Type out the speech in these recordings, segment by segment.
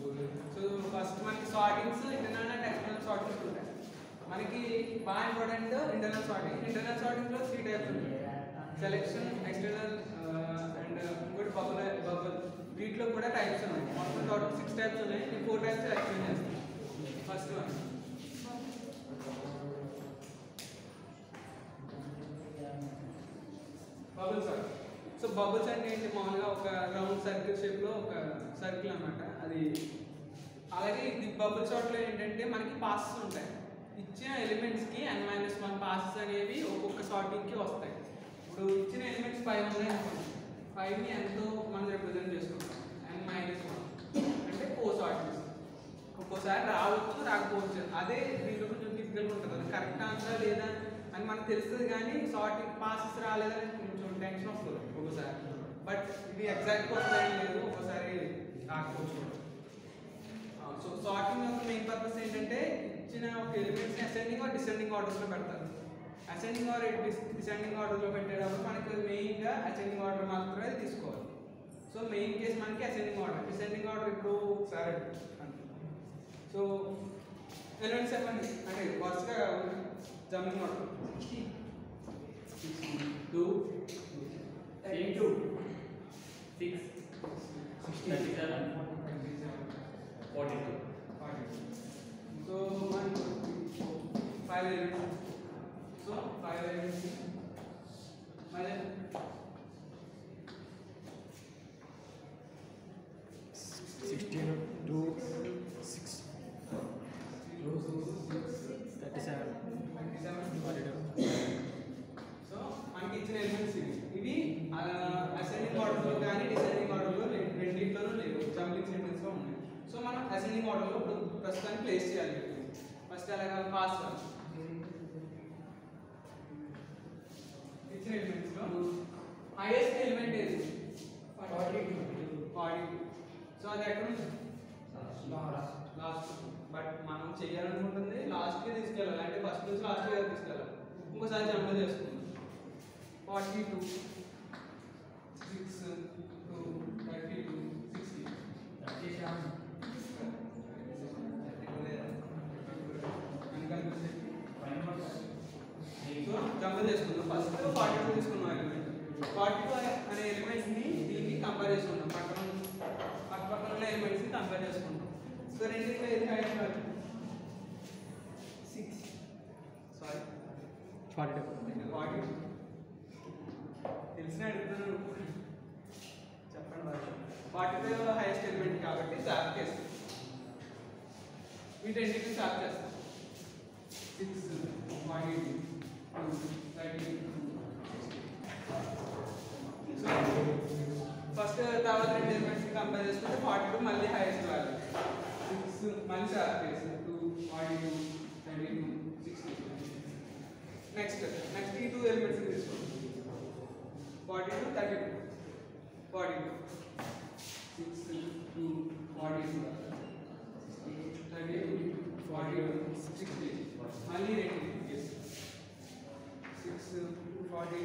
So first మనకి sortings internal and external sortings ఉంటాయి మనకి బాగా ఇంపార్టెంట్ ఇంటర్నల్ సార్టింగ్ ఇంటర్నల్ సార్టింగ్లో త్రీ టైప్స్ ఉంటాయి సెలెక్షన్ ఎక్స్టర్నల్ అండ్ ఇంకోటి బబుల్ బబుల్ వీటిలో కూడా టైప్స్ ఉన్నాయి మొత్తం టోటల్ సిక్స్ టైప్స్ ఉన్నాయి నేను ఫోర్ టైప్స్ ఎక్స్ప్లెయిన్ చేస్తాను first one bubbles so bubbles అంటే ఏంటి మామూలుగా ఒక రౌండ్ సర్కిల్ షేప్లో ఒక సర్కిల్ అన్నమాట అది అలాగే ఇది బబుల్ షాట్లో ఏంటంటే మనకి పాసెస్ ఉంటాయి ఇచ్చిన ఎలిమెంట్స్కి ఎన్ మైనస్ వన్ పాసెస్ అనేవి ఒక్కొక్క షార్టింగ్కి వస్తాయి ఇప్పుడు ఇచ్చిన ఎలిమెంట్స్ ఫైవ్ ఉన్నాయి అనుకోండి ఫైవ్ని ఎంతో మనం రిప్రజెంట్ చేసుకుంటాం ఎన్ మైనస్ వన్ అంటే ఫోర్ షార్టింగ్స్ ఒక్కోసారి రావచ్చు రాకపోవచ్చు అదే దీంట్లో కొంచెం డిఫికల్ట్ ఉంటుంది అది కరెక్ట్ ఆన్సర్ లేదా అని మనకు తెలుస్తుంది కానీ షార్టింగ్ పాసెస్ రాలేదని కొంచెం టెన్షన్ వస్తుంది ఒక్కోసారి బట్ ఇది ఎగ్జాక్ట్ వస్తాయని లేదు ఒక్కోసారి రాకపోవచ్చు కూడా. సో సార్టింగ్ యొక్క మెయిన్ పర్పస్ ఏంటంటే ఇచ్చిన ఒక ఎలిమెంట్స్ అసెండింగ్ ఆర్ డిసెండింగ్ ఆర్డర్స్లో పెడతారు అసెండింగ్ ఆర్ డిసెండింగ్ ఆర్డర్లో పెట్టేటప్పుడు మనకి మెయిన్గా అసెండింగ్ ఆర్డర్ మాత్రమే తీసుకోవాలి సో మెయిన్ కేస్ మనకి అసెండింగ్ ఆర్డర్ డిసెండింగ్ ఆర్డర్ ఇప్పుడు సరే సో ఎలిమెంట్స్ చెప్పండి అంటే వరుసగా jumping order two two six thirty seven forty two So one, five elements. So five elements. మళ్ళీ sixteen two six thirty seven twenty seven forty two so మనకి ఇచ్చిన elements ఇవి ఇవి అసెండింగ్ ఆర్డర్లో కానీ డిసెండింగ్ ఆర్డర్లో రెండింటిలోనూ లేవు జంపింగ్ సెంటెన్స్లో ఉన్నాయి సో మనం అసెండింగ్ ఆర్డర్లో ఇప్పుడు ప్రస్తుతానికి ప్లేస్ చేయాలి ఫస్ట్ అలాగా పాస్ ఇచ్చిన ఎలిమెంట్స్లో హైయెస్ట్ ఎలిమెంట్ ఏది ఫార్టీ ఫార్టీ సో అది ఎక్కడ నుంచి లాస్ట్ బట్ మనం చేయాలనుకుంటుంది లాస్ట్కి తీసుకెళ్ళాలి అంటే ఫస్ట్ నుంచి లాస్ట్కి తీసుకెళ్ళాలి ఇంకోసారి జంప్ చేసుకుందాం forty two six two thirty two sixty so jump చేసుకుందాం ఫస్ట్ ఫార్టీ టూ తీసుకున్నాం ఎలిమెంట్ ఫార్టీ టూ అనే ఎలిమెంట్ని దీనికి కంపేర్ చేసుకుంటాం పక్కన పక్క పక్కన ఉన్న ఎలిమెంట్స్ని కంపేర్ చేసుకుంటాం సో రెండింటిలో ఏది highest value six sorry forty two forty తెలిసిన అడుగుతున్నాను చెప్పండి బాగా ఫార్టీ ఫైవ్ హైయెస్ట్ ఎలిమెంట్ కాబట్టి సాఫ్ చేస్తాం ఈ రెండింటిని సాఫ్ చేస్తాం six forty two thirty so first తర్వాత రెండు ఎలిమెంట్స్ కంపేర్ చేసుకుంటే ఫార్టీ టూ మళ్ళీ హైయెస్ట్ వాల్యూ సిక్స్ మళ్ళీ సాఫ్ చేస్తాం two forty two thirty two sixty next next ఈ టూ ఎలిమెంట్స్ తీసుకోండి forty two thirty two forty two six two forty two thirty two forty two sixty మళ్ళీ రెండు six forty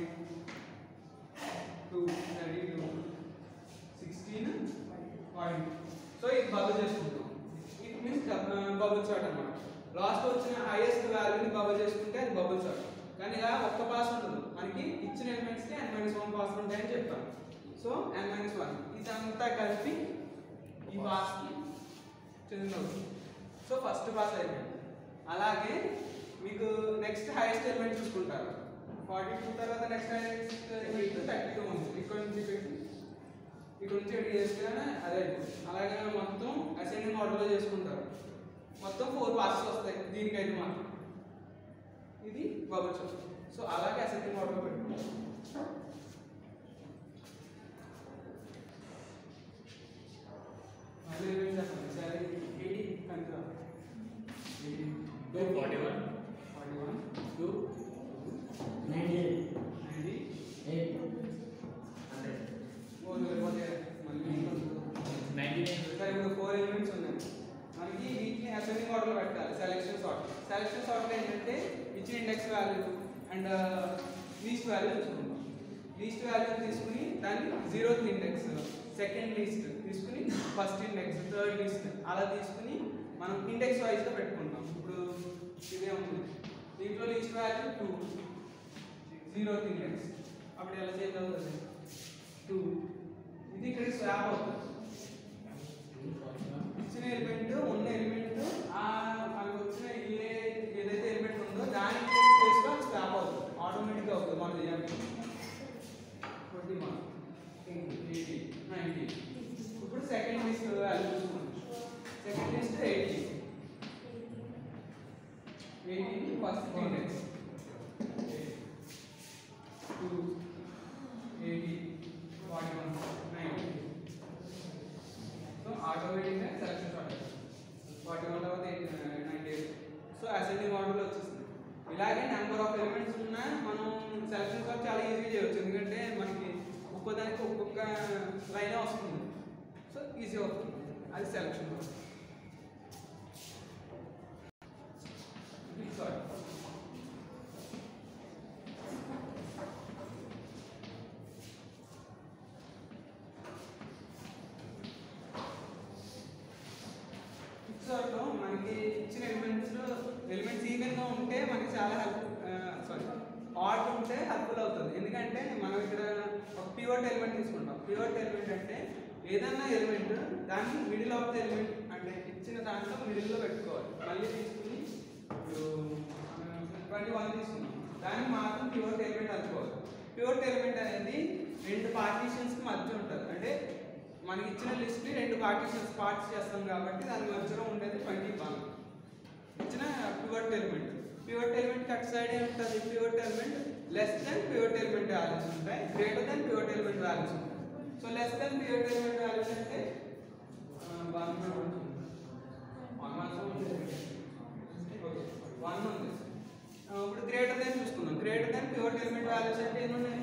two thirty two sixteen forty so ఇది bubble చేసుకుంటాం it means bubble sort అన్నమాట last వచ్చిన highest వాల్యూని bubble చేసుకుంటే అది bubble shot కానీ ఇలా ఒక్క పాస్ ఉండదు మనకి ఇచ్చిన ఎలిమెంట్స్కి ఎన్ మైనస్ వన్ పాస్ ఉంటాయని చెప్పాను సో ఎన్ మైనస్ వన్ ఇదంతా కలిపి ఈ పాస్కి చెందినవుతుంది సో ఫస్ట్ పాస్ అయిపోయింది అలాగే మీకు నెక్స్ట్ హైయెస్ట్ ఎలిమెంట్ చూసుకుంటారు ఫార్టీ టూ తర్వాత next highest element thirty two ఉంది ఇక్కడ నుంచి పెట్టి ఇక్కడ నుంచి ఎడిట్ చేసుకున్నా అదే అయిపోతుంది అలాగే మొత్తం అసెండింగ్ ఆర్డర్లో చేసుకుంటారు మొత్తం ఫోర్ పాసెస్ వస్తాయి దీనికైతే మాత్రం ఇది బబుల్ షాట్ సో అలాగే అసెండింగ్ ఆర్డర్లో పెట్టుకుంటాం మళ్ళీ ఏమేమి చెప్పండి సరే ఎయిటీ కనుక eighty two forty one forty one two ninety eight ninety eight hundred four లేకపోతే మళ్ళీ నైన్టీ నైన్ సరే ఇప్పుడు ఫోర్ ఎలిమెంట్స్ ఉన్నాయి మనకి వీటిని అసెండింగ్ ఆర్డర్లో పెట్టాలి సెలెక్షన్ సార్ట్ సెలెక్షన్ సార్ట్ ఏంటంటే ఇచ్చిన index value and least value తీసుకుంటాం లీస్ట్ వాల్యూ తీసుకుని దాన్ని జీరోత్ ఇండెక్స్ సెకండ్ లీస్ట్ తీసుకుని ఫస్ట్ ఇండెక్స్ థర్డ్ లిస్ట్ అలా తీసుకుని మనం ఇండెక్స్ వైజ్గా పెట్టుకుంటాం ఇప్పుడు ఇదే ఉంది దీంట్లో least value two zero index అప్పుడు ఎలా చేంజ్ అవుతుంది టూ ఇది ఇక్కడ స్వాప్ అవుతుంది ఇచ్చిన ఎలిమెంట్ ఉన్న ఎలిమెంట్ ఆ మనకు వచ్చిన ఏ ఏదైతే ఎలిమెంట్ ఉందో దాని స్పేస్ లో స్వాప్ అవుతుంది ఆటోమేటిక్ గా అవుతుంది మన చేయాలి ట్వంటీ వన్ ఎయిటీ నైన్టీ ఇప్పుడు సెకండ్ లిస్ట్ వాల్యూ చూసుకుందాం second least eighty eighty first index two eighty forty one ninety so ఆటోమేటిక్గా సెలక్షన్ షార్ట్ ఫార్టీ వన్ తర్వాత eight ninety eight so ascending ఆర్డర్లో వచ్చేసింది ఇలాగే నెంబర్ ఆఫ్ ఎలిమెంట్స్ ఉన్నా మనం selection short చాలా ఈజీగా చేయవచ్చు ఎందుకంటే మనకి ఒక్కొక్కదానికి ఒక్కొక్క లైన్ వస్తుంది సో ఈజీ అవుతుంది అది సెలక్షన్ సారీ పిక్చర్లో మనకి ఇచ్చిన ఎలిమెంట్స్ ఎలిమెంట్స్ ఈవెన్గా ఉంటే మనకి చాలా హెల్ప్ సారీ ఆర్ట్ ఉంటే హెల్ప్ఫుల్ అవుతుంది ఎందుకంటే మనం ఇక్కడ ఒక పివట్ ఎలిమెంట్ తీసుకుంటాం పివట్ ఎలిమెంట్ అంటే ఏదన్నా ఎలిమెంట్ దాన్ని మిడిల్ ఆఫ్ ద ఎలిమెంట్ అంటే ఇచ్చిన దాంట్లో మిడిల్లో పెట్టుకోవాలి మళ్ళీ తీసుకుని ఇప్పుడు ట్వంటీ వన్ తీసుకున్నాం దాన్ని మాత్రం పివట్ ఎలిమెంట్ అనుకోవాలి పివట్ ఎలిమెంట్ అనేది రెండు పార్టీషన్స్కి మధ్య ఉంటుంది అంటే మనకి ఇచ్చిన లిస్ట్ ని రెండు పార్టీషన్స్ పార్ట్స్ చేస్తాం కాబట్టి దాని మధ్యలో ఉండేది ట్వంటీ వన్ ఇచ్చిన pivot element pivot element cut side ఉంటుంది pivot element less than pivot element values ఉంటాయి greater than pivot element values ఉంటాయి so less than pivot element values అంటే వన్ వన్ ఉంది ఆ, ఇప్పుడు గ్రేటర్ దెన్ చూసుకుందాం greater than pivot element values అంటే ఎన్ని ఉన్నాయి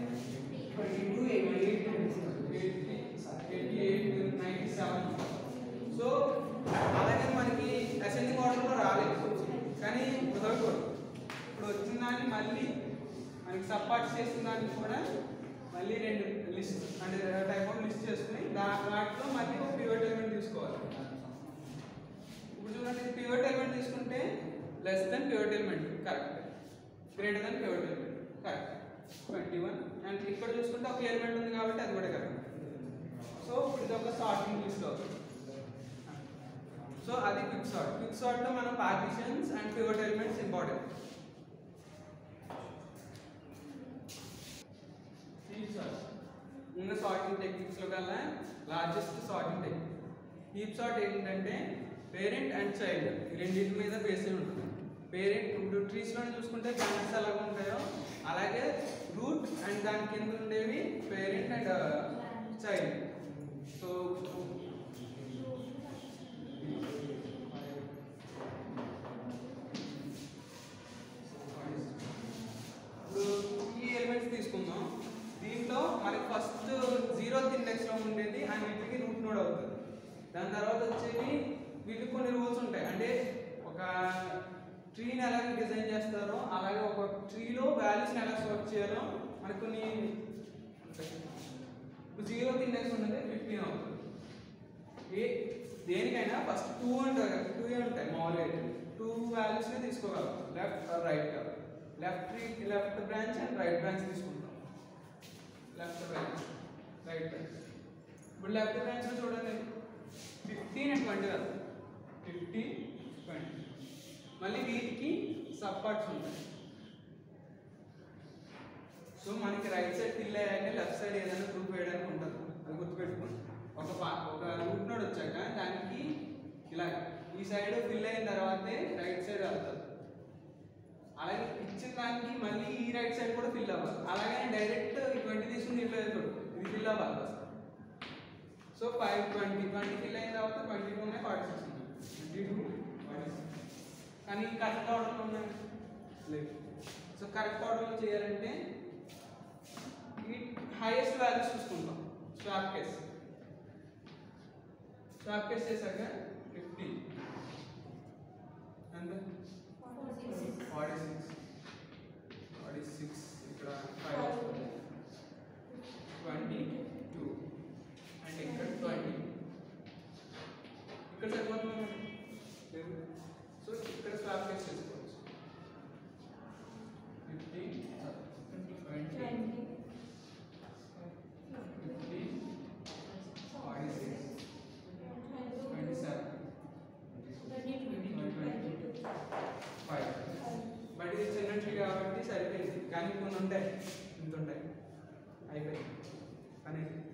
సో అలాగే మనకి అసెండింగ్ ఆర్డర్లో రాలేదు కానీ వితౌట్ ఇప్పుడు వచ్చిన దాన్ని మళ్ళీ మనకి సబ్పార్ట్ చేసిన దాన్ని కూడా మళ్ళీ రెండు లిస్ట్ అంటే టైప్ ఆఫ్ లిస్ట్ చేసుకుని దా వాటిలో మళ్ళీ ఒక పివట్ ఎలిమెంట్ తీసుకోవాలి ఇప్పుడు చూడండి పివట్ ఎలిమెంట్ తీసుకుంటే less than pivot element correct greater than pivot element correct twenty one and ఇక్కడ చూసుకుంటే ఒక ఎలిమెంట్ ఉంది కాబట్టి అది కూడా కరెక్ట్ సో ఇప్పుడు ఇది ఒక సార్టింగ్ లిస్ట్ అవుతుంది సో అది క్విక్ సార్ట్ క్విక్ సార్ట్ లో మనం partitions and pivot elements important heap sort ఉన్న సార్టింగ్ టెక్నిక్స్ లో కల్లా largest sorting technique heap sort ఏంటంటే పేరెంట్ అండ్ చైల్డ్ ఈ రెండింటి మీద బేస్ అయి ఉంటుంది పేరెంట్ ఇప్పుడు ట్రీస్ లో చూసుకుంటే ప్లాంట్స్ ఎలాగ ఉంటాయో అలాగే రూట్ అండ్ దాని కింద ఉండేవి పేరెంట్ అండ్ చైల్డ్ సో ఇప్పుడు ఈ ఎలిమెంట్స్ తీసుకుందాం దీంట్లో మనకి ఫస్ట్ జీరో ఇండెక్స్ లో ఉండేది ఆ వీటికి రూట్ నోడ్ అవుతుంది దాని తర్వాత వచ్చేవి వీటికి కొన్ని రూల్స్ ఉంటాయి అంటే ఒక ట్రీని ఎలా డిజైన్ చేస్తారో అలాగే ఒక ట్రీలో వాల్యూస్ని ఎలా సోర్ట్ చేయాలో మనకు కొన్ని ఉంటాయి. ఇప్పుడు జీరో ఇండెక్స్ ఉన్నది ఫిఫ్టీన్ అవుతుంది ఏ దేనికైనా ఫస్ట్ టూ ఉంటాయి టూ ఉంటాయి మామూలుగా అయితే టూ వాల్యూస్నే తీసుకోగలం left right left tree left branch and right branch తీసుకుంటాం లెఫ్ట్ బ్రాంచ్ రైట్ బ్రాంచ్ ఇప్పుడు లెఫ్ట్ బ్రాంచ్లో చూడండి ఫిఫ్టీన్ అండ్ ట్వంటీ కదా ఫిఫ్టీన్ ట్వంటీ మళ్ళీ వీటికి సబ్ పార్ట్స్ ఉంటాయి సో మనకి రైట్ సైడ్ ఫిల్ అయ్యాక లెఫ్ట్ సైడ్ ఏదైనా గ్రూప్ వేయడానికి ఉంటుంది అది గుర్తుపెట్టుకోండి ఒక పా- ఒక రూట్ నోడ్ వచ్చాక దానికి ఇలా ఈ సైడ్ ఫిల్ అయిన తర్వాతే రైట్ సైడ్ వెళ్తుంది అలాగే ఇచ్చిన దానికి మళ్ళీ ఈ రైట్ సైడ్ కూడా ఫిల్ అవ్వాలి అలాగే డైరెక్ట్ ఈ ట్వంటీ తీసుకుని ఇట్లా వెళ్తాడు ఇది ఫిల్ అవ్వాలి first so five twenty twenty fill అయిన తర్వాత ట్వంటీ టూ ఉన్నాయి ఫార్టీ సిక్స్ ఉన్నాయి ట్వంటీ టూ ఫార్టీ సిక్స్ కానీ కరెక్ట్ ఆర్డర్లో ఉన్నాయి లేదు సో కరెక్ట్ ఆర్డర్లో చేయాలంటే ఈ హైయెస్ట్ వాల్యూస్ చూసుకుంటాం స్వాప్ కేస్ స్వాప్ కేస్ చేశాక ఫిఫ్టీ ఎంత ఫార్టీ సిక్స్ ఫార్టీ సిక్స్ ఇక్కడ ఫైవ్ ట్వంటీ టూ అండ్ ఇక్కడ ట్వంటీ ఇక్కడ సరిపోతుంది మనకి. లేదు సో ఇక్కడ స్వాప్ కేస్ చేసుకోవచ్చు fifty twenty fifty forty six twenty seven five but ఇది చిన్న ట్రీ కాబట్టి సరిపోయింది కానీ కొన్ని ఉంటాయి ఇంత ఉంటాయి అయిపోయింది అనేది